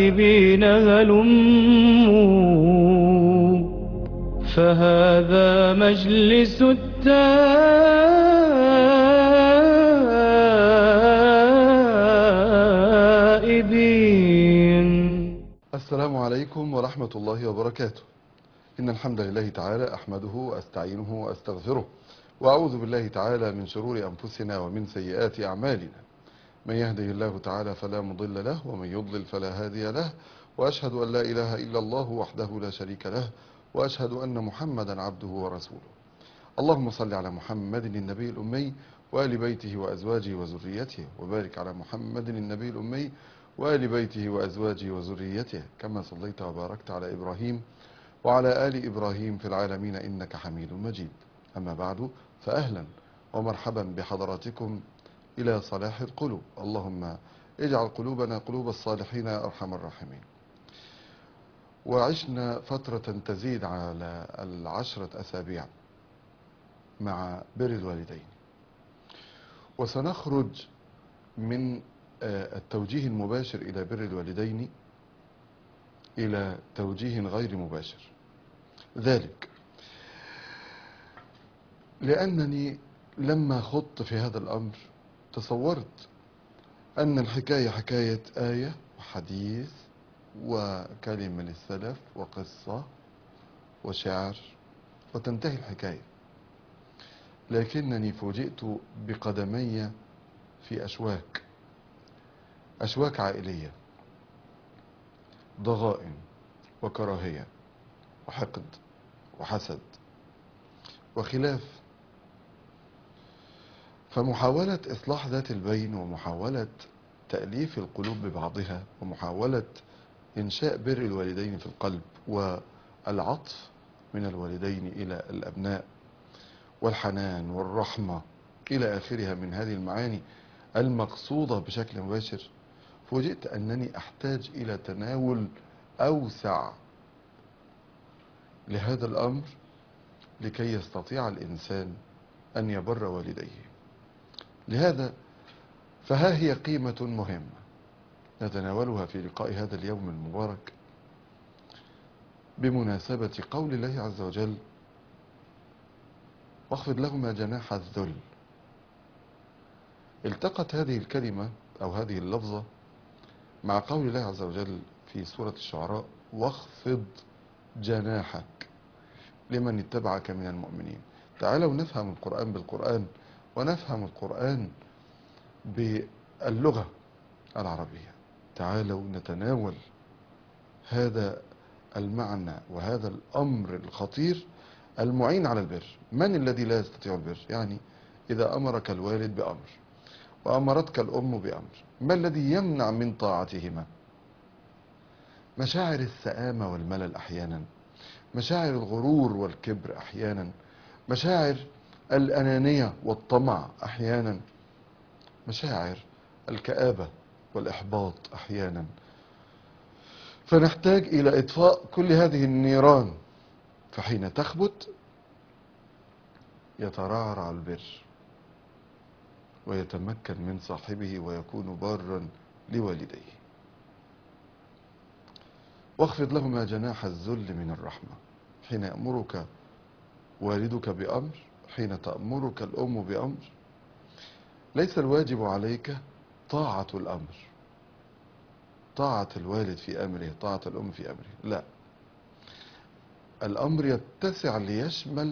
التائبين هلموا فهذا مجلس التائبين السلام عليكم ورحمة الله وبركاته إن الحمد لله تعالى أحمده وأستعينه وأستغفره وأعوذ بالله تعالى من شرور أنفسنا ومن سيئات أعمالنا من يهده الله تعالى فلا مضل له ومن يضلل فلا هادي له وأشهد أن لا إله إلا الله وحده لا شريك له وأشهد أن محمدا عبده ورسوله اللهم صل على محمد النبي الأمي وآل بيته وأزواجه وذريته وبارك على محمد النبي الأمي وآل بيته وأزواجه وذريته كما صليت وباركت على إبراهيم وعلى آل إبراهيم في العالمين إنك حميد مجيد أما بعد فأهلا ومرحبا بحضراتكم إلى صلاح القلوب اللهم اجعل قلوبنا قلوب الصالحين يا أرحم الراحمين وعشنا فترة تزيد على العشرة أسابيع مع بر الوالدين وسنخرج من آه، التوجيه المباشر إلى بر الوالدين إلى توجيه غير مباشر ذلك لأنني لما خضت في هذا الأمر تصورت أن الحكاية حكاية آية وحديث وكلمة للسلف وقصة وشعر وتنتهي الحكاية لكنني فوجئت بقدمي في أشواك أشواك عائلية ضغائن وكراهية وحقد وحسد وخلاف فمحاولة إصلاح ذات البين ومحاولة تأليف القلوب ببعضها ومحاولة إنشاء بر الوالدين في القلب والعطف من الوالدين إلى الأبناء والحنان والرحمة إلى آخرها من هذه المعاني المقصودة بشكل مباشر فوجئت أنني أحتاج إلى تناول أوسع لهذا الأمر لكي يستطيع الإنسان أن يبر والديه لهذا فها هي قيمة مهمة نتناولها في لقاء هذا اليوم المبارك بمناسبة قول الله عز وجل واخفض لهما جناح الذل التقت هذه الكلمة أو هذه اللفظة مع قول الله عز وجل في سورة الشعراء واخفض جناحك لمن اتبعك من المؤمنين تعالوا نفهم القرآن بالقرآن ونفهم القرآن باللغة العربية تعالوا نتناول هذا المعنى وهذا الأمر الخطير المعين على البر من الذي لا يستطيع البر يعني إذا أمرك الوالد بأمر وأمرتك الأم بأمر ما الذي يمنع من طاعتهما مشاعر السآمة والملل أحيانا مشاعر الغرور والكبر أحيانا مشاعر الأنانية والطمع أحيانا مشاعر الكآبة والإحباط أحيانا فنحتاج إلى إطفاء كل هذه النيران فحين تخبت يترعرع البر ويتمكن من صاحبه ويكون بارا لوالديه واخفض لهما جناح الذل من الرحمة حين يأمرك والدك بأمر حين تأمرك الأم بأمر ليس الواجب عليك طاعة الأمر طاعة الوالد في أمره طاعة الأم في أمره لا الأمر يتسع ليشمل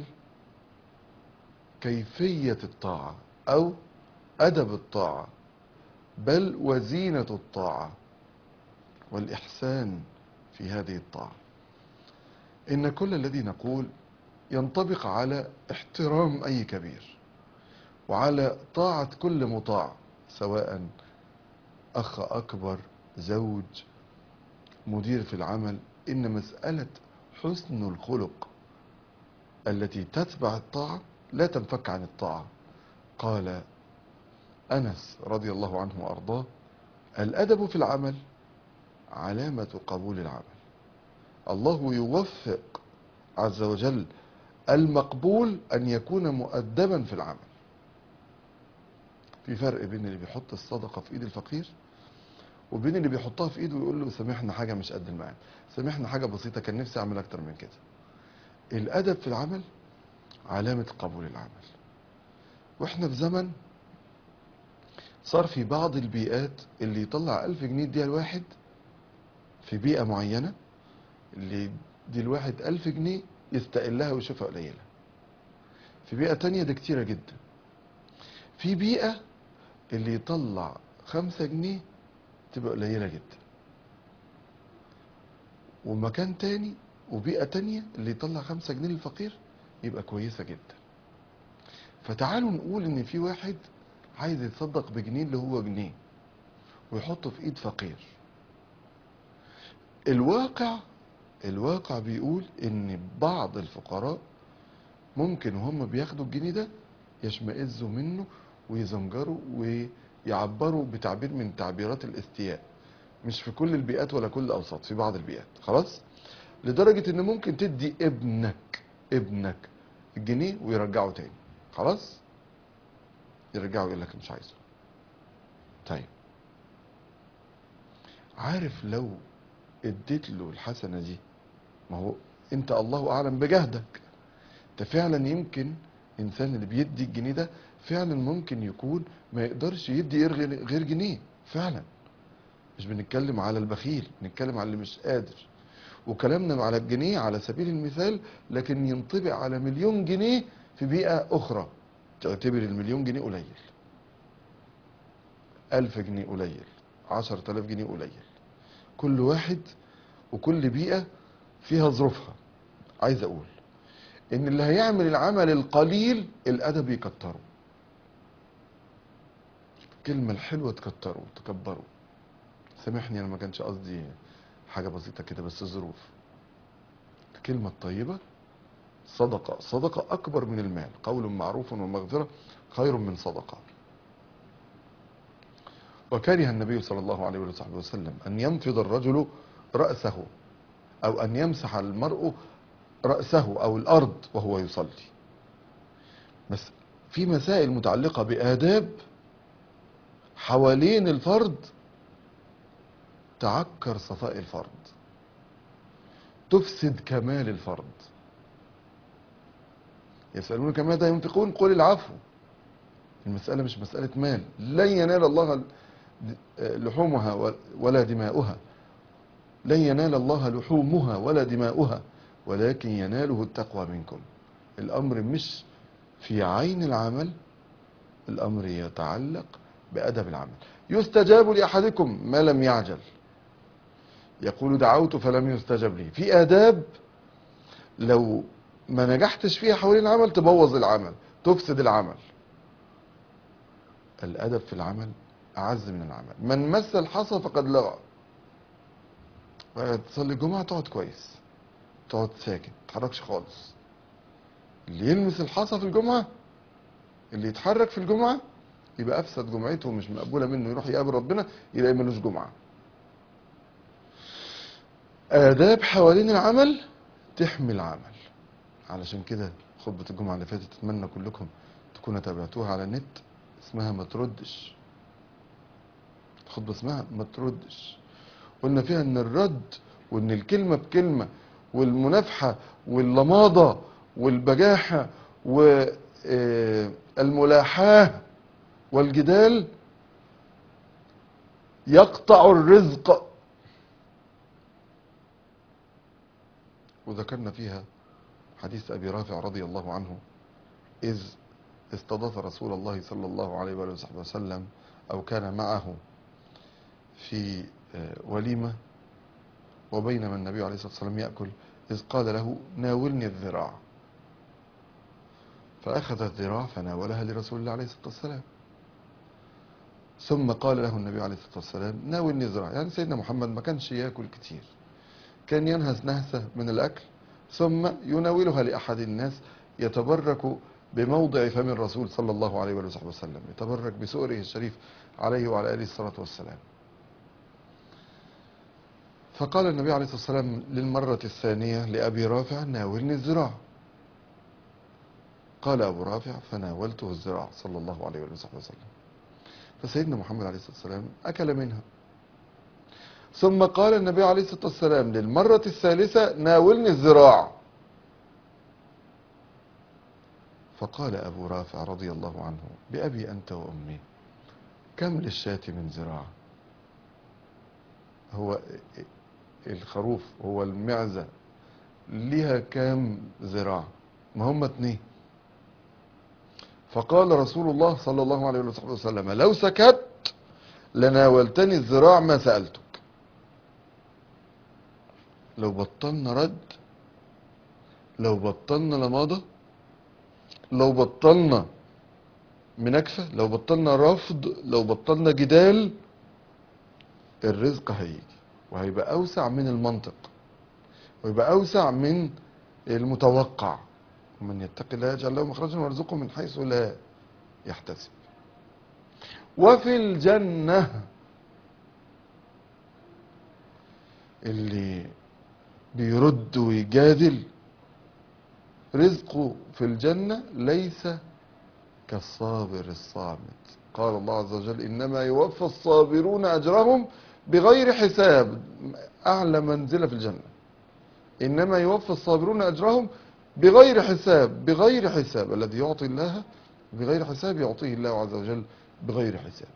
كيفية الطاعة أو أدب الطاعة بل وزينة الطاعة والإحسان في هذه الطاعة إن كل الذي نقول ينطبق على احترام أي كبير وعلى طاعة كل مطاع سواء أخ أكبر زوج مدير في العمل إن مسألة حسن الخلق التي تتبع الطاعة لا تنفك عن الطاعة قال أنس رضي الله عنه وأرضاه الأدب في العمل علامة قبول العمل الله يوفق عز وجل المقبول أن يكون مؤدبا في العمل في فرق بين اللي بيحط الصدقة في إيد الفقير وبين اللي بيحطها في ايده ويقول له سامحنا حاجه مش قد المقام سامحنا حاجه بسيطه كان نفسي اعمل اكتر من كده الادب في العمل علامه قبول العمل واحنا في زمن صار في بعض البيئات اللي يطلع ألف جنيه يديها الواحد في بيئة معينة اللي دي الواحد ألف جنيه يستقلها ويشوفها قليلة في بيئة تانية ده كتيرة جدا في بيئة اللي يطلع خمسة جنيه تبقى قليلة جدا ومكان تاني وبيئة تانية اللي يطلع خمسة جنيه للفقير يبقى كويسة جدا فتعالوا نقول ان في واحد عايز يتصدق بجنيه اللي هو جنيه ويحطه في ايد فقير الواقع الواقع بيقول ان بعض الفقراء ممكن وهم بياخدوا الجنيه ده يشمئزوا منه ويزمجروا ويعبروا بتعبير من تعبيرات الاستياء مش في كل البيئات ولا كل الاوساط في بعض البيئات خلاص لدرجة ان ممكن تدي ابنك ابنك الجنيه ويرجعه تاني خلاص يرجعه يقول لك مش عايزه طيب عارف لو اديت له الحسنة دي ما هو انت الله اعلم بجهدك انت فعلا يمكن انسان اللي بيدي الجنيه ده فعلا ممكن يكون ما يقدرش يدي غير غير جنيه فعلا مش بنتكلم على البخيل بنتكلم على اللي مش قادر وكلامنا على الجنيه على سبيل المثال لكن ينطبق على مليون جنيه في بيئة أخرى تعتبر المليون جنيه قليل ألف جنيه قليل عشر تلاف جنيه قليل كل واحد وكل بيئة فيها ظروفها عايز أقول إن اللي هيعمل العمل القليل الأدب يكتره الكلمة الحلوة تكتره تكبره سامحني أنا ما كانش قصدي حاجة بسيطة كده بس ظروف الكلمة الطيبة صدقة صدقة أكبر من المال قول معروف ومغفرة خير من صدقة وكره النبي صلى الله عليه وصحبه وسلم أن ينفض الرجل رأسه أو أن يمسح المرء رأسه أو الأرض وهو يصلي بس في مسائل متعلقة بآداب حوالين الفرد تعكر صفاء الفرد تفسد كمال الفرد يسألونك ماذا ينفقون قل العفو المسألة مش مسألة مال لن ينال الله لحومها ولا دماؤها لن ينال الله لحومها ولا دماؤها ولكن يناله التقوى منكم الأمر مش في عين العمل الأمر يتعلق بأدب العمل يستجاب لأحدكم ما لم يعجل يقول دعوت فلم يستجب لي في آداب لو ما نجحتش فيها حوالين العمل تبوظ العمل تفسد العمل الأدب في العمل أعز من العمل من مس الحصى فقد لغى تصلي الجمعة تقعد كويس تقعد ساكت تتحركش خالص اللي يلمس الحصى في الجمعة اللي يتحرك في الجمعة يبقى أفسد جمعته ومش مقبولة منه يروح يقابل ربنا يلاقي ملوش جمعة آداب حوالين العمل تحمي العمل علشان كده خطبة الجمعة اللي فاتت اتمنى كلكم تكونوا تابعتوها على النت اسمها ما تردش خطبة اسمها ما تردش قلنا فيها ان الرد وان الكلمة بكلمة والمنافحة واللماضة والبجاحة والملاحاة والجدال يقطع الرزق وذكرنا فيها حديث أبي رافع رضي الله عنه إذ استضاف رسول الله صلى الله عليه وآله وصحبه وسلم أو كان معه في وليمة وبينما النبي عليه الصلاة والسلام يأكل إذ قال له ناولني الذراع فأخذ الذراع فناولها لرسول الله عليه الصلاة والسلام ثم قال له النبي عليه الصلاة والسلام ناولني الذراع يعني سيدنا محمد ما كانش يأكل كتير كان ينهز نهسة من الأكل ثم يناولها لأحد الناس يتبرك بموضع فم الرسول صلى الله عليه وآله وصحبه وسلم يتبرك بسؤره الشريف عليه وعلى آله الصلاة والسلام فقال النبي عليه الصلاة والسلام للمرة الثانية لأبي رافع ناولني الذراع قال أبو رافع فناولته الذراع صلى الله عليه وآله وصحبه وسلم فسيدنا محمد عليه الصلاة والسلام أكل منها ثم قال النبي عليه الصلاة والسلام للمرة الثالثة ناولني الذراع فقال أبو رافع رضي الله عنه بأبي أنت وأمي كم للشاة من ذراع هو الخروف هو المعزة ليها كام ذراع ما هم اتنين فقال رسول الله صلى الله عليه وصحبه وسلم لو سكت لناولتني الذراع ما سألتك لو بطلنا رد لو بطلنا لماضة لو بطلنا مناكفة لو بطلنا رفض لو بطلنا جدال الرزق هيجي وهيبقى أوسع من المنطق ويبقى أوسع من المتوقع ومن يتق الله يجعل له مخرجا ويرزقه من حيث لا يحتسب وفي الجنة اللي بيرد ويجادل رزقه في الجنة ليس كالصابر الصامت قال الله عز وجل إنما يوفى الصابرون أجرهم بغير حساب أعلى منزلة في الجنة إنما يوفى الصابرون أجرهم بغير حساب بغير حساب الذي يعطي الله بغير حساب يعطيه الله عز وجل بغير حساب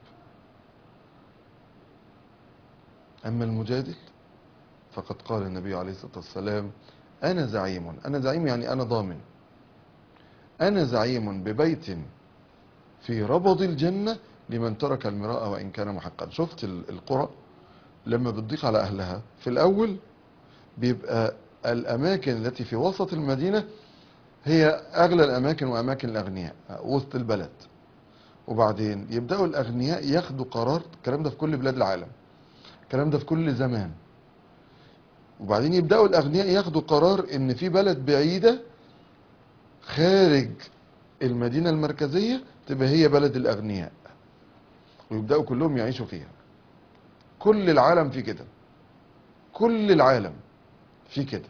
أما المجادل فقد قال النبي عليه الصلاة والسلام أنا زعيم أنا زعيم يعني أنا ضامن أنا زعيم ببيت في ربض الجنة لمن ترك المراء وإن كان محقا شفت ال- القرى لما بتضيق على أهلها في الأول بيبقى الأماكن التي في وسط المدينة هي أغلى الأماكن وأماكن الأغنياء وسط البلد وبعدين يبدأوا الأغنياء ياخدوا قرار الكلام ده في كل بلاد العالم الكلام ده في كل زمان وبعدين يبدأوا الأغنياء ياخدوا قرار إن في بلد بعيدة خارج المدينة المركزية تبقى هي بلد الأغنياء ويبدأوا كلهم يعيشوا فيها كل العالم في كده كل العالم في كده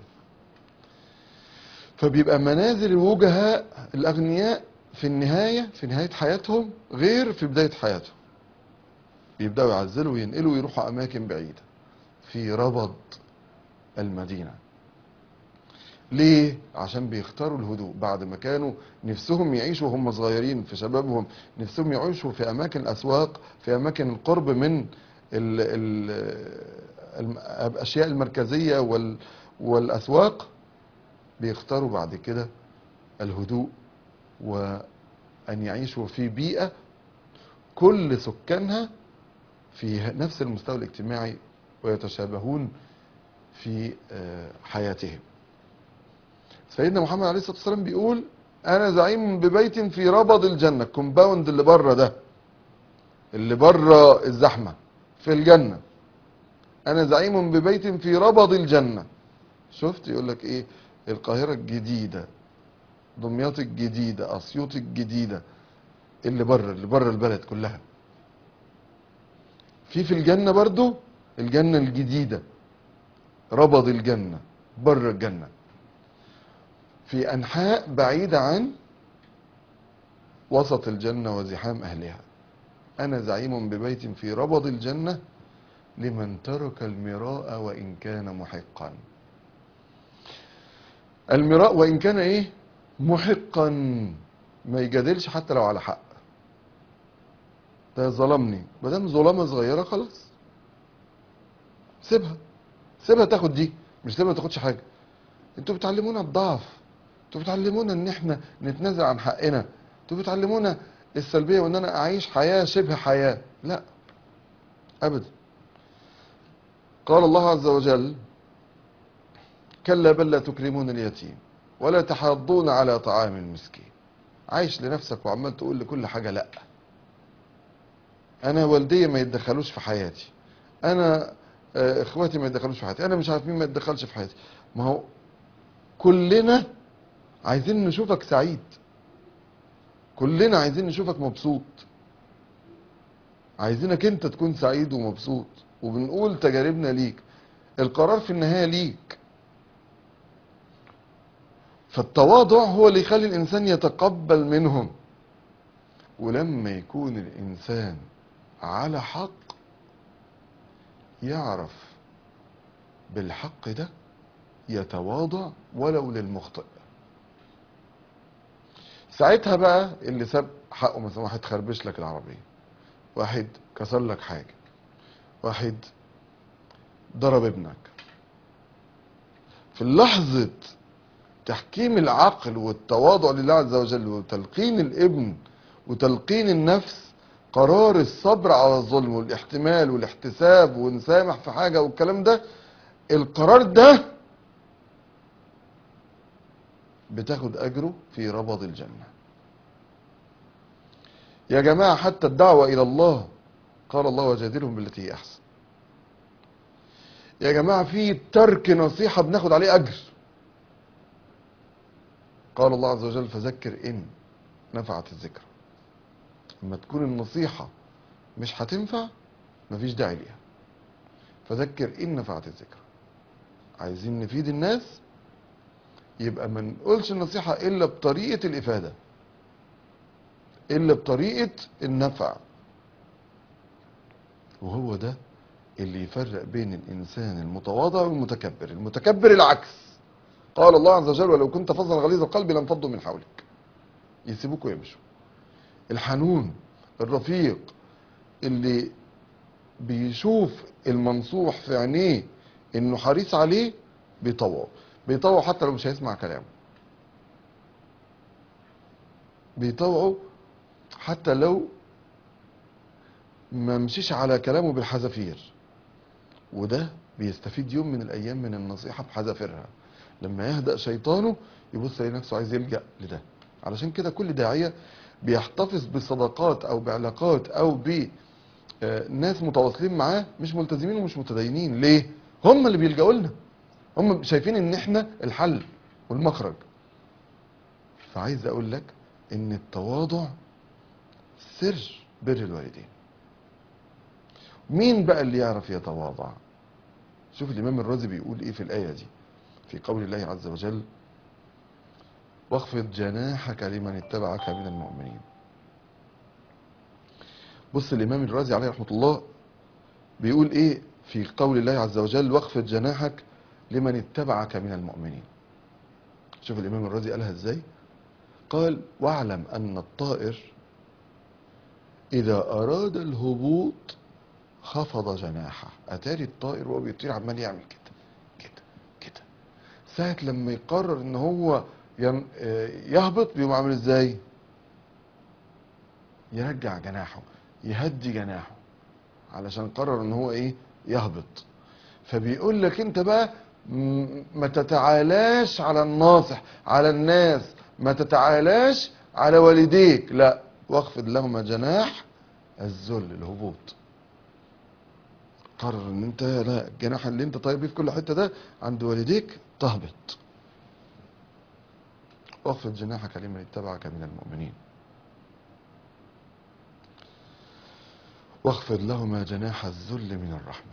فبيبقى منازل الوجهاء الأغنياء في النهاية في نهاية حياتهم غير في بداية حياتهم بيبدأوا يعزلوا وينقلوا ويروحوا أماكن بعيدة في ربض المدينة ليه؟ عشان بيختاروا الهدوء بعد ما كانوا نفسهم يعيشوا وهم صغيرين في شبابهم نفسهم يعيشوا في أماكن الأسواق في أماكن القرب من ال ال الأشياء المركزية وال والأسواق بيختاروا بعد كده الهدوء وأن يعيشوا في بيئة كل سكانها في نفس المستوى الاجتماعي ويتشابهون في آه، حياتهم سيدنا محمد عليه الصلاة والسلام بيقول أنا زعيم ببيت في ربض الجنة الكومباوند اللي بره ده اللي بره الزحمة في الجنة أنا زعيم ببيت في ربض الجنة شفت يقول لك إيه القاهرة الجديدة دمياط الجديدة أسيوط الجديدة اللي بره اللي بره البلد كلها في في الجنة برضو الجنة الجديدة ربض الجنة بره الجنة في أنحاء بعيدة عن وسط الجنة وزحام أهلها أنا زعيم ببيت في ربض الجنة لمن ترك المراء وإن كان محقا المراء وإن كان إيه محقا ما يجادلش حتى لو على حق ده ظلمني ما دام ظلمه صغيره خلاص سيبها سيبها تاخد دي مش سيبها ما تاخدش حاجه انتوا بتعلمونا الضعف انتوا بتعلمونا ان احنا نتنازل عن حقنا انتوا بتعلمونا السلبيه وان انا اعيش حياه شبه حياه لا ابدا قال الله عز وجل كلا بل لا تكرمون اليتيم ولا تحاضون على طعام المسكين عايش لنفسك وعمال تقول لكل حاجه لا انا والدي ما يتدخلوش في حياتي انا آه، اخواتي ما يتدخلوش في حياتي انا مش عارف مين ما يتدخلش في حياتي ما هو كلنا عايزين نشوفك سعيد كلنا عايزين نشوفك مبسوط عايزينك انت تكون سعيد ومبسوط وبنقول تجاربنا ليك القرار في النهاية ليك فالتواضع هو اللي يخلي الإنسان يتقبل منهم ولما يكون الإنسان على حق يعرف بالحق ده يتواضع ولو للمخطئ ساعتها بقى اللي ساب حقه مثلا واحد خربش لك العربية واحد كسر لك حاجة واحد ضرب ابنك في لحظة تحكيم العقل والتواضع لله عز وجل وتلقين الابن وتلقين النفس قرار الصبر على الظلم والاحتمال والاحتساب ونسامح في حاجة والكلام ده القرار ده بتاخد أجره في ربض الجنة يا جماعة حتى الدعوة إلى الله قال الله وجادلهم بالتي هي أحسن يا جماعة في ترك نصيحة بناخد عليه أجر قال الله عز وجل فذكر إن نفعت الذكر لما تكون النصيحة مش هتنفع مفيش داعي ليها فذكر إن نفعت الذكر عايزين نفيد الناس يبقى ما نقولش النصيحة إلا بطريقة الإفادة إلا بطريقة النفع وهو ده اللي يفرق بين الإنسان المتواضع والمتكبر المتكبر العكس قال الله عز وجل ولو كنت فظا غليظ القلب لانفضوا من حولك يسيبوك ويمشوا الحنون الرفيق اللي بيشوف المنصوح في عينيه انه حريص عليه بيطوعه بيطوعه حتى لو مش هيسمع كلامه بيطوعه حتى لو ما مشيش على كلامه بالحذافير وده بيستفيد يوم من الايام من النصيحه بحذافيرها لما يهدأ شيطانه يبص يلاقي نفسه عايز يلجأ لده علشان كده كل داعيه بيحتفظ بصداقات او بعلاقات او ب آه، ناس متواصلين معاه مش ملتزمين ومش متدينين ليه هم اللي بيلجأوا لنا هم شايفين ان احنا الحل والمخرج فعايز اقول لك ان التواضع سر بر الوالدين مين بقى اللي يعرف يتواضع شوف الامام الرازي بيقول ايه في الايه دي في قول الله عز وجل واخفض جناحك لمن اتبعك من المؤمنين بص الامام الرازي عليه رحمه الله بيقول ايه في قول الله عز وجل واخفض جناحك لمن اتبعك من المؤمنين شوف الامام الرازي قالها ازاي قال واعلم ان الطائر اذا اراد الهبوط خفض جناحه اتاري الطائر وهو بيطير عمال يعمل كده كده كده ساعة لما يقرر ان هو ين- آه، يهبط بيقوم عامل ازاي يرجع جناحه يهدي جناحه علشان قرر ان هو ايه يهبط فبيقول لك انت بقى م- ما تتعالاش على الناصح على الناس ما تتعالاش على والديك لا واخفض لهما جناح الذل الهبوط قرر ان انت لا الجناح اللي انت طاير بيه في كل حته ده عند والديك تهبط واخفض جناحك لمن اتبعك من المؤمنين واخفض لهما جناح الذل من الرحمه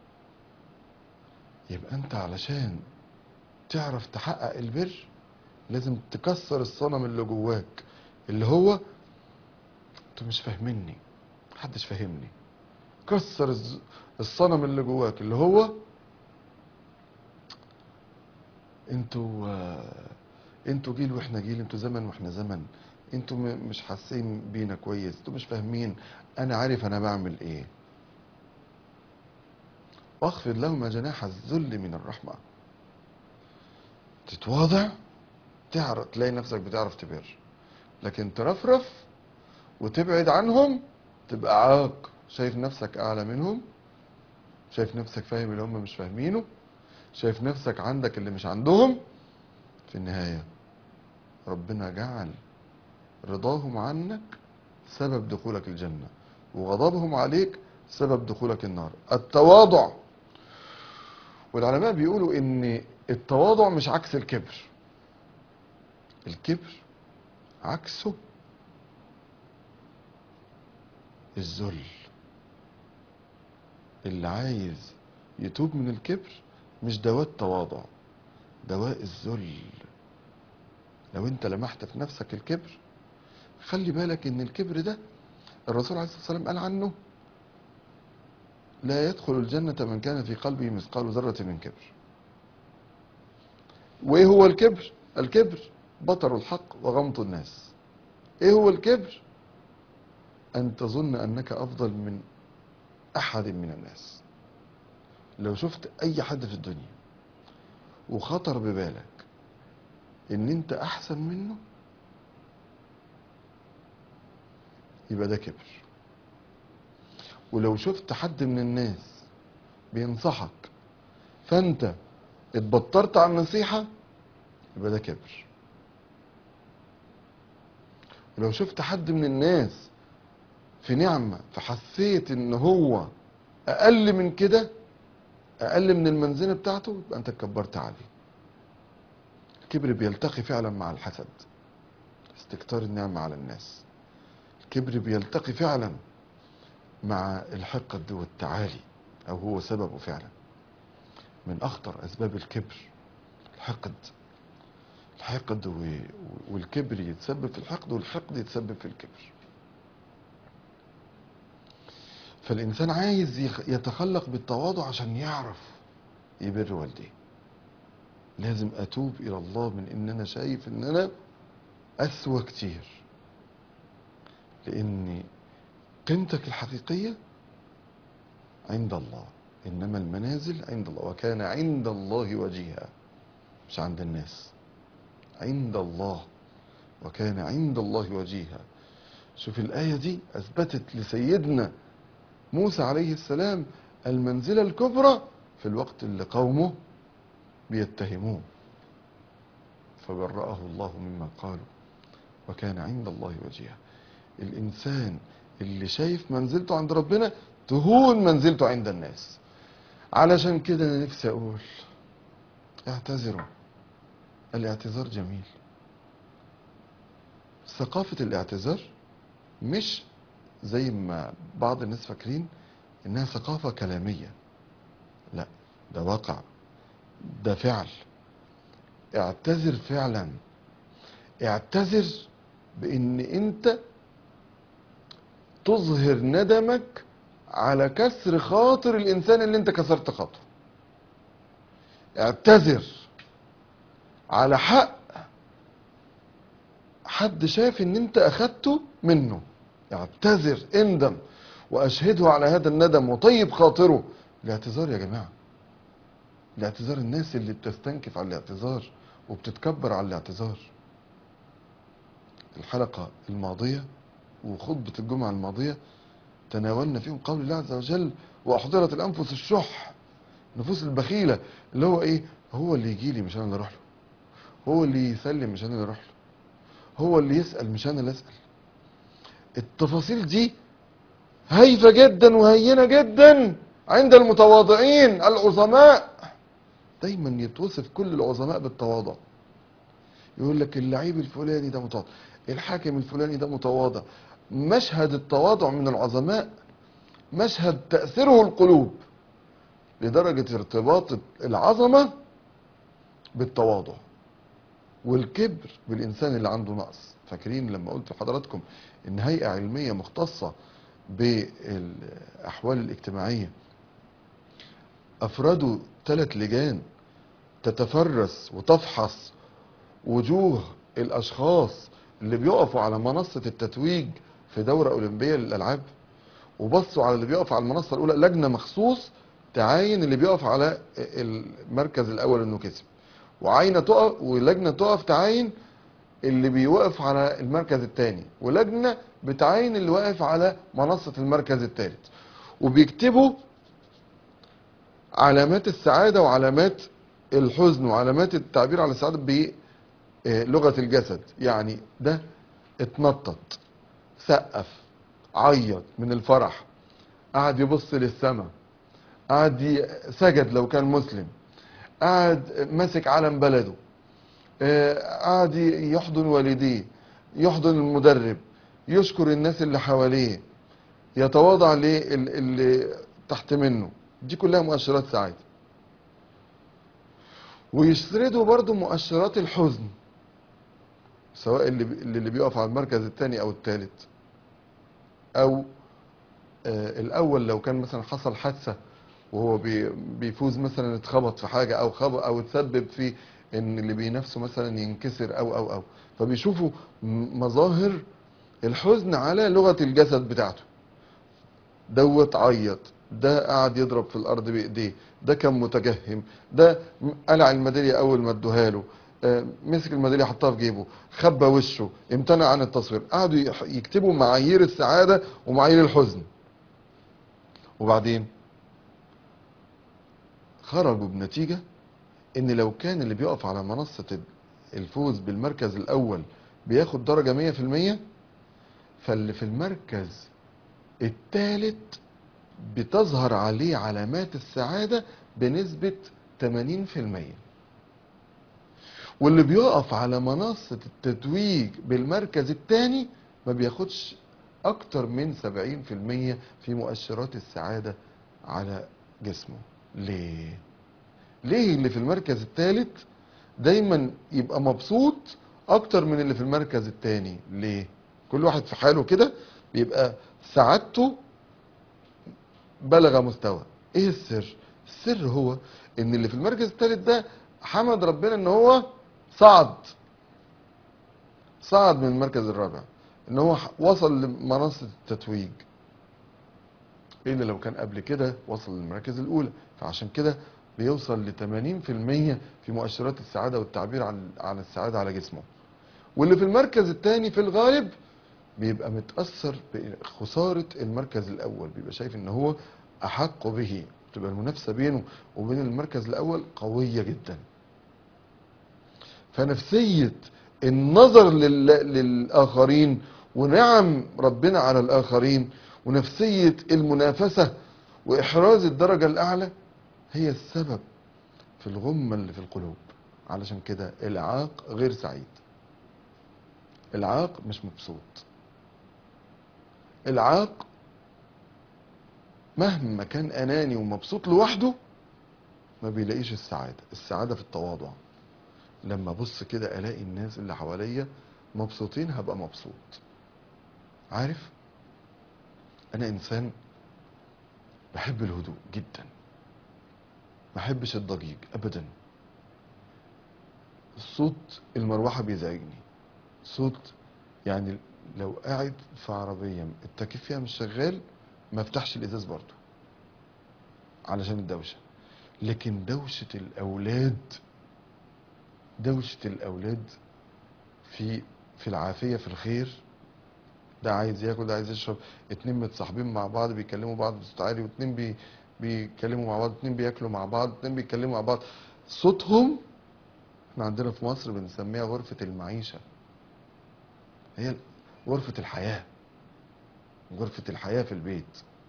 يبقى انت علشان تعرف تحقق البر لازم تكسر الصنم اللي جواك اللي هو انتوا مش فاهميني محدش فاهمني كسر الز- الصنم اللي جواك اللي هو انتوا آه، انتوا جيل واحنا جيل انتوا زمن واحنا زمن انتوا م- مش حاسين بينا كويس انتوا مش فاهمين انا عارف انا بعمل ايه واخفض لهما جناح الذل من الرحمة تتواضع تعرف تلاقي نفسك بتعرف تبر لكن ترفرف وتبعد عنهم تبقى عاق شايف نفسك اعلى منهم شايف نفسك فاهم اللي هم مش فاهمينه شايف نفسك عندك اللي مش عندهم في النهاية ربنا جعل رضاهم عنك سبب دخولك الجنة وغضبهم عليك سبب دخولك النار التواضع والعلماء بيقولوا ان التواضع مش عكس الكبر الكبر عكسه الذل اللي عايز يتوب من الكبر مش دواء التواضع دواء الذل لو انت لمحت في نفسك الكبر خلي بالك ان الكبر ده الرسول عليه الصلاه والسلام قال عنه لا يدخل الجنة من كان في قلبه مثقال ذرة من كبر وايه هو الكبر الكبر بطر الحق وغمط الناس ايه هو الكبر ان تظن انك افضل من احد من الناس لو شفت اي حد في الدنيا وخطر ببالك ان انت احسن منه يبقى ده كبر ولو شفت حد من الناس بينصحك فانت اتبطرت على النصيحة يبقى ده كبر ولو شفت حد من الناس في نعمة فحسيت ان هو اقل من كده اقل من المنزلة بتاعته يبقى انت اتكبرت عليه الكبر بيلتقي فعلا مع الحسد استكتار النعمة على الناس الكبر بيلتقي فعلا مع الحقد والتعالي او هو سببه فعلا من اخطر اسباب الكبر الحقد الحقد و- والكبر يتسبب في الحقد والحقد يتسبب في الكبر فالانسان عايز يخ- يتخلق بالتواضع عشان يعرف يبر والديه لازم اتوب الى الله من ان انا شايف ان انا اسوى كتير لان قيمتك الحقيقيه عند الله انما المنازل عند الله وكان عند الله وجيها مش عند الناس عند الله وكان عند الله وجيها شوف الآية دي أثبتت لسيدنا موسى عليه السلام المنزلة الكبرى في الوقت اللي قومه بيتهموه فبرأه الله مما قالوا وكان عند الله وجيها الإنسان اللي شايف منزلته عند ربنا تهون منزلته عند الناس علشان كده أنا نفسي أقول اعتذروا الاعتذار جميل ثقافة الاعتذار مش زي ما بعض الناس فاكرين انها ثقافة كلامية لا ده واقع ده فعل اعتذر فعلا اعتذر بان انت تظهر ندمك على كسر خاطر الانسان اللي انت كسرت خاطره اعتذر على حق حد شاف ان انت اخدته منه اعتذر اندم واشهده على هذا الندم وطيب خاطره الاعتذار يا جماعه الاعتذار الناس اللي بتستنكف على الاعتذار وبتتكبر على الاعتذار الحلقه الماضيه وخطبه الجمعه الماضيه تناولنا فيهم قول الله عز وجل واحضرت الانفس الشح النفوس البخيله اللي هو ايه هو اللي يجي لي مش انا اللي اروح له هو اللي يسلم مش انا اللي اروح له هو اللي يسال مش انا اللي اسال التفاصيل دي هايفه جدا وهينه جدا عند المتواضعين العظماء دايما يتوصف كل العظماء بالتواضع يقول لك اللعيب الفلاني ده متواضع الحاكم الفلاني ده متواضع مشهد التواضع من العظماء مشهد تأثيره القلوب لدرجة ارتباط العظمة بالتواضع والكبر بالإنسان اللي عنده نقص فاكرين لما قلت لحضراتكم إن هيئة علمية مختصة بالأحوال الاجتماعية أفردوا ثلاث لجان تتفرس وتفحص وجوه الأشخاص اللي بيقفوا على منصة التتويج في دورة أولمبية للألعاب وبصوا على اللي بيقف على المنصة الأولى لجنة مخصوص تعاين اللي بيقف على المركز الأول إنه كسب وعاينة تقف ولجنة تقف تعاين اللي بيوقف على المركز الثاني ولجنة بتعاين اللي واقف على منصة المركز الثالث وبيكتبوا علامات السعادة وعلامات الحزن وعلامات التعبير عن السعادة بلغة الجسد يعني ده اتنطط سقف عيط من الفرح قعد يبص للسماء قعد ي- سجد لو كان مسلم قعد ماسك علم بلده آه، قعد ي- يحضن والديه يحضن المدرب يشكر الناس اللي حواليه يتواضع للي تحت منه دي كلها مؤشرات سعادة ويسردوا برضو مؤشرات الحزن سواء اللي بي- اللي بيقف على المركز الثاني او الثالث او آه، الاول لو كان مثلا حصل حادثه وهو بي- بيفوز مثلا اتخبط في حاجه او خبط او اتسبب في ان اللي بينافسه مثلا ينكسر او او او فبيشوفوا م- مظاهر الحزن على لغه الجسد بتاعته دوت عيط ده قعد يضرب في الارض بايديه ده كان متجهم ده م- قلع الميداليه اول ما ادوها له آه، مسك الميداليه حطها في جيبه خبى وشه امتنع عن التصوير قعدوا يح- يكتبوا معايير السعاده ومعايير الحزن وبعدين خرجوا بنتيجه ان لو كان اللي بيقف على منصه الفوز بالمركز الاول بياخد درجه 100% فاللي في المركز الثالث بتظهر عليه علامات السعادة بنسبة 80% واللي بيقف على منصة التتويج بالمركز الثاني ما بياخدش أكتر من 70% في مؤشرات السعادة على جسمه ليه؟ ليه اللي في المركز الثالث دايما يبقى مبسوط أكتر من اللي في المركز الثاني ليه؟ كل واحد في حاله كده بيبقى سعادته بلغ مستوى ايه السر السر هو ان اللي في المركز الثالث ده حمد ربنا ان هو صعد صعد من المركز الرابع ان هو ح- وصل لمنصة التتويج الا لو كان قبل كده وصل للمراكز الاولى فعشان كده بيوصل ل 80% في مؤشرات السعادة والتعبير عن عن السعادة على جسمه واللي في المركز الثاني في الغالب بيبقى متأثر بخسارة المركز الأول بيبقى شايف إن هو أحق به تبقى المنافسة بينه وبين المركز الأول قوية جدا فنفسية النظر لل... للآخرين ونعم ربنا على الآخرين ونفسية المنافسة وإحراز الدرجة الأعلى هي السبب في الغمة اللي في القلوب علشان كده العاق غير سعيد العاق مش مبسوط العاق مهما كان اناني ومبسوط لوحده ما بيلاقيش السعاده السعاده في التواضع لما ابص كده الاقي الناس اللي حواليا مبسوطين هبقى مبسوط عارف انا انسان بحب الهدوء جدا ما بحبش الضجيج ابدا صوت المروحه بيزعجني صوت يعني لو قاعد في عربية التكييف فيها مش شغال ما افتحش الازاز برضو علشان الدوشة لكن دوشة الاولاد دوشة الاولاد في في العافية في الخير ده عايز ياكل ده عايز يشرب اتنين متصاحبين مع بعض بيكلموا بعض بصوت عالي واتنين بي بيتكلموا مع بعض اتنين بياكلوا مع بعض اتنين بيتكلموا مع بعض صوتهم احنا عندنا في مصر بنسميها غرفة المعيشة هي غرفة الحياة غرفة الحياة في البيت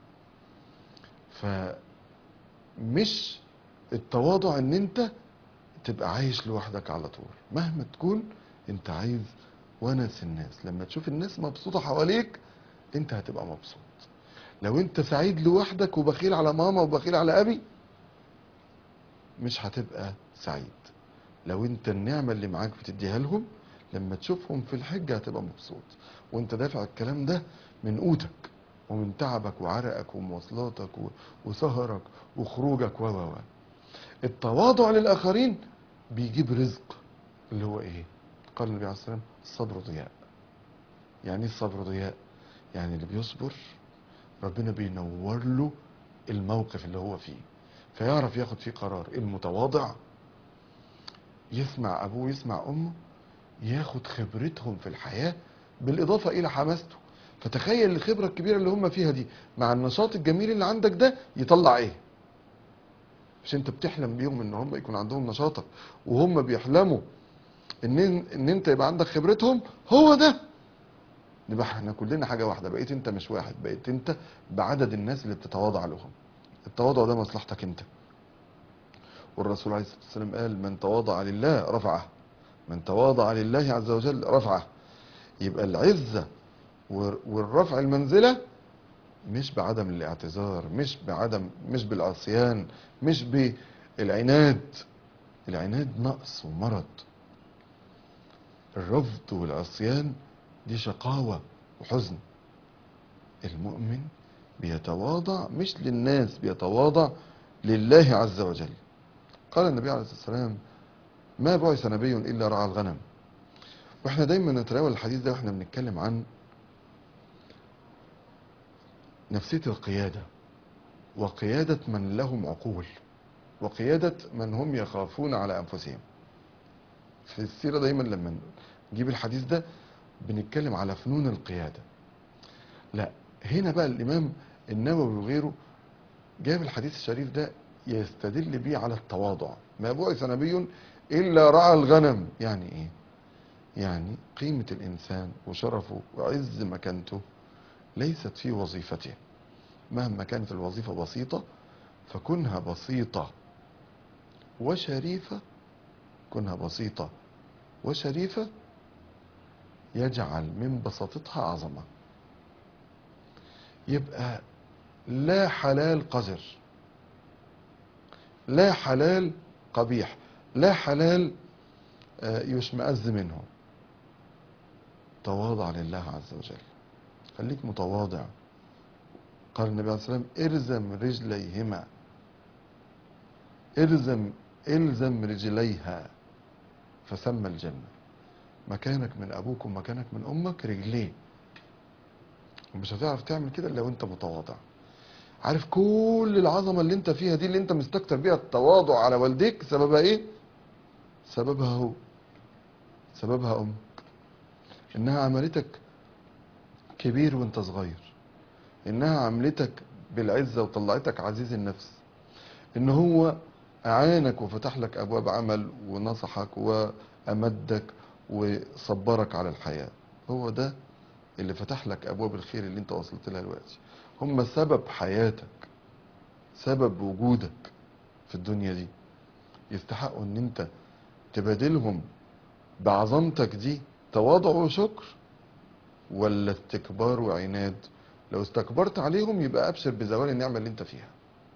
فمش التواضع ان انت تبقى عايش لوحدك على طول مهما تكون انت عايز ونس الناس لما تشوف الناس مبسوطة حواليك انت هتبقى مبسوط لو انت سعيد لوحدك وبخيل على ماما وبخيل على ابي مش هتبقى سعيد لو انت النعمة اللي معاك بتديها لهم لما تشوفهم في الحجة هتبقى مبسوط وانت دافع الكلام ده من قوتك ومن تعبك وعرقك ومواصلاتك و- وسهرك وخروجك و و و التواضع للآخرين بيجيب رزق اللي هو ايه قال النبي عليه الصلاة والسلام الصبر ضياء يعني ايه الصبر ضياء يعني اللي بيصبر ربنا بينور له الموقف اللي هو فيه فيعرف ياخد فيه قرار المتواضع يسمع ابوه يسمع امه ياخد خبرتهم في الحياة بالإضافة إلى حماسته فتخيل الخبرة الكبيرة اللي هم فيها دي مع النشاط الجميل اللي عندك ده يطلع إيه مش أنت بتحلم بيهم إن هم يكون عندهم نشاطك وهم بيحلموا إن إن أنت يبقى عندك خبرتهم هو ده نبقى احنا كلنا حاجة واحدة بقيت أنت مش واحد بقيت أنت بعدد الناس اللي بتتواضع لهم التواضع ده مصلحتك أنت والرسول عليه الصلاة والسلام قال من تواضع لله رفعه من تواضع لله عز وجل رفعه يبقى العزة والر- والرفع المنزلة مش بعدم الاعتذار مش بعدم مش بالعصيان مش بالعناد العناد نقص ومرض الرفض والعصيان دي شقاوة وحزن المؤمن بيتواضع مش للناس بيتواضع لله عز وجل قال النبي عليه الصلاة والسلام ما بعث نبي إلا رعى الغنم واحنا دايما نتناول الحديث ده واحنا بنتكلم عن نفسية القيادة وقيادة من لهم عقول وقيادة من هم يخافون على أنفسهم في السيرة دايما لما نجيب الحديث ده بنتكلم على فنون القيادة لا هنا بقى الإمام النووي وغيره جاب الحديث الشريف ده يستدل بيه على التواضع ما بعث نبي إلا رعى الغنم يعني إيه يعني قيمة الإنسان وشرفه وعز مكانته ليست في وظيفته مهما كانت الوظيفة بسيطة فكونها بسيطة وشريفة كونها بسيطة وشريفة يجعل من بساطتها عظمة يبقى لا حلال قذر لا حلال قبيح لا حلال آه، يشمئز منه تواضع لله عز وجل خليك متواضع قال النبي عليه الصلاة والسلام ارزم رجليهما ارزم الزم رجليها فسمى الجنة مكانك من ابوك ومكانك من امك رجليه ومش هتعرف تعمل كده الا وانت متواضع عارف كل العظمه اللي انت فيها دي اللي انت مستكتر بيها التواضع على والديك سببها ايه سببها هو سببها امك انها عملتك كبير وانت صغير انها عملتك بالعزه وطلعتك عزيز النفس ان هو اعانك وفتح لك ابواب عمل ونصحك وامدك وصبرك على الحياه هو ده اللي فتح لك ابواب الخير اللي انت وصلت لها دلوقتي هم سبب حياتك سبب وجودك في الدنيا دي يستحقوا ان انت تبادلهم بعظمتك دي تواضع وشكر ولا استكبار وعناد لو استكبرت عليهم يبقى ابشر بزوال النعمه اللي انت فيها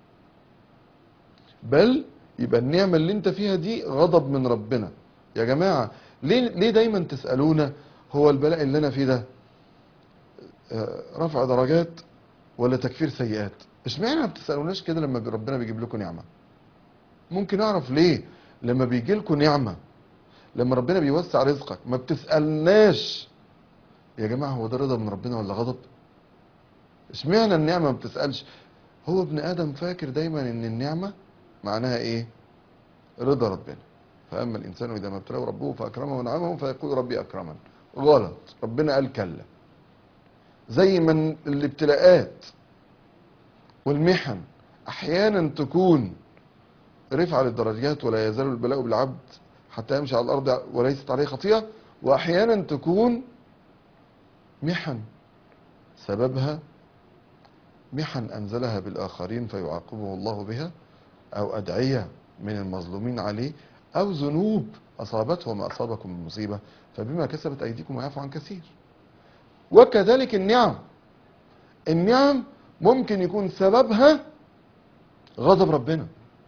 بل يبقى النعمه اللي انت فيها دي غضب من ربنا يا جماعه ليه ليه دايما تسالونا هو البلاء اللي انا فيه ده آه، رفع درجات ولا تكفير سيئات اشمعنى ما بتسالوناش كده لما ربنا بيجيب لكم نعمه ممكن اعرف ليه لما بيجي لكم نعمه لما ربنا بيوسع رزقك ما بتسالناش يا جماعه هو ده رضا من ربنا ولا غضب اشمعنى النعمه ما بتسالش هو ابن ادم فاكر دايما ان النعمه معناها ايه رضا ربنا فاما الانسان اذا ما ابتلاه ربه فاكرمه ونعمه فيقول ربي اكرمن غلط ربنا قال كلا زي ما الابتلاءات والمحن احيانا تكون رفع للدرجات ولا يزال البلاء بالعبد حتى يمشي على الارض وليست عليه خطيئه واحيانا تكون محن سببها محن انزلها بالاخرين فيعاقبه الله بها او ادعيه من المظلومين عليه او ذنوب اصابته وما اصابكم من مصيبه فبما كسبت ايديكم ويعفو عن كثير وكذلك النعم النعم ممكن يكون سببها غضب ربنا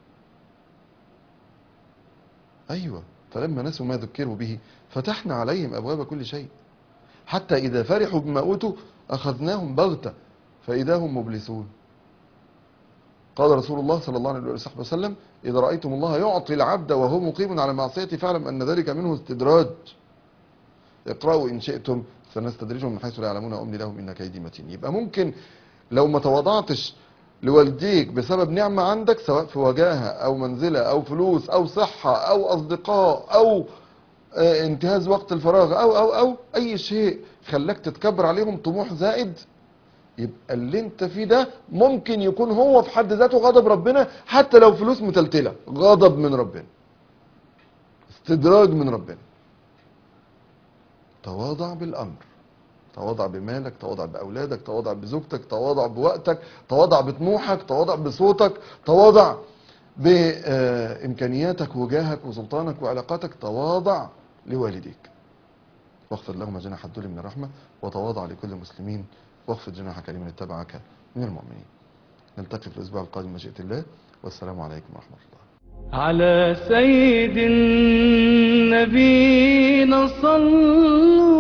ايوه فلما نسوا ما ذكروا به فتحنا عليهم ابواب كل شيء حتى اذا فرحوا بما اوتوا اخذناهم بغته فاذا هم مبلسون قال رسول الله صلى الله عليه وصحبه وسلم اذا رايتم الله يعطي العبد وهو مقيم على معصيته فاعلم ان ذلك منه استدراج اقرأوا إن شئتم سنستدرجهم من حيث لا يعلمون أملي لهم إن كيدي متين يبقى ممكن لو ما تواضعتش لوالديك بسبب نعمة عندك سواء في وجاهة أو منزلة أو فلوس أو صحة أو أصدقاء أو آه، انتهاز وقت الفراغ أو أو أو أي شيء خلاك تتكبر عليهم طموح زائد يبقى اللي انت فيه ده ممكن يكون هو في حد ذاته غضب ربنا حتى لو فلوس متلتلة غضب من ربنا استدراج من ربنا تواضع بالامر تواضع بمالك تواضع باولادك تواضع بزوجتك تواضع بوقتك تواضع بطموحك تواضع بصوتك تواضع بامكانياتك وجاهك وسلطانك وعلاقاتك تواضع لوالديك واخفض لهما جناح الذل من الرحمه وتواضع لكل المسلمين واخفض جناحك لمن اتبعك من المؤمنين نلتقي في الاسبوع القادم مشيئه الله والسلام عليكم ورحمه الله على سيد النبينا صلوا